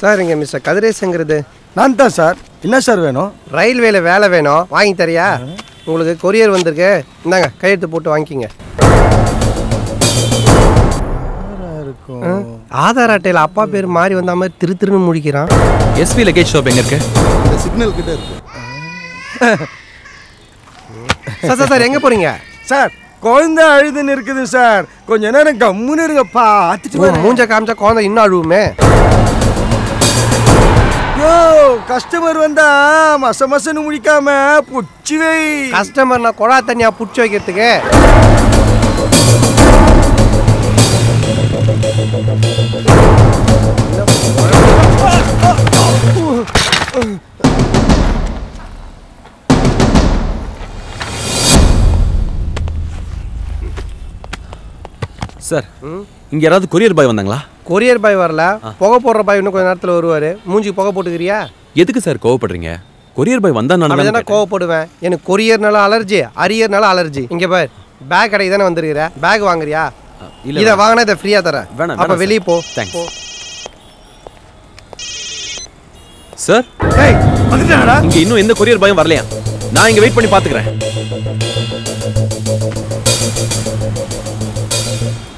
Sir இங்கே mister கதிரேசங்கிறது நான் தான் சார் என்ன சார் வேணும் ரயில்வேல வேலை வேணும் வாங்கி தரியா உங்களுக்கு கொரியர் வந்திருக்கு இந்தாங்க கையெழுத்து போட்டு வாங்கிக்கிங்க ஆ, ஆதார் அட்டையில் அப்பா பேர் மாறி வந்த மாதிரி திரு திருன்னு முழிக்கிறான் எஸ்வி லக்கேஜ் ஷாப் எங்க இருக்கு இந்த சிக்னல் கிட்ட இருக்கு சார் சார் சார் எங்கே போகிறீங்க சார் குழந்தை அழுதுன்னு இருக்குது சார் கொஞ்ச நேரம் கம்முன்னு இருங்க பார்த்துட்டு வரேன். மூஞ்ச காமிச்சா குழந்தை இன்னும் அழுவுமே யோ கஸ்டமர் வந்தா மச மசன்னு முடிக்காம புடிச்சு வை கஸ்டமர் நான் குழா தண்ணியாக பிடிச்சி வைக்கிறதுக்கு சார் இங்க யாராவது கொரியர் பாய் வந்தாங்களா கொரியர் பாய் வரல புகை போடுற பாய் இன்னும் கொஞ்ச நேரத்தில் வருவார் மூஞ்சி புகை போட்டுக்கிறியா எதுக்கு சார் கோவப்படுறீங்க கொரியர் பாய் வந்தா அப்படி தானே நான் கோவப்படுவேன் எனக்கு கொரியர்னால அலர்ஜி அரியர்னால அலர்ஜி இங்க பார் பேக் கடைக்கு தானே வந்திருக்கிற பேக் வாங்குறியா இல்ல, இதை வாங்கினா இதை ஃப்ரீயா தரேன் வேணாம், அப்ப வேணாம் வெளியே சார். போ Thanks. போ. சார் ஏய் வந்துட்டாடா இங்க இன்னும் எந்த கொரியர் பாயும் வரலையா நான் இங்க வெயிட் பண்ணி பாத்துக்கிறேன்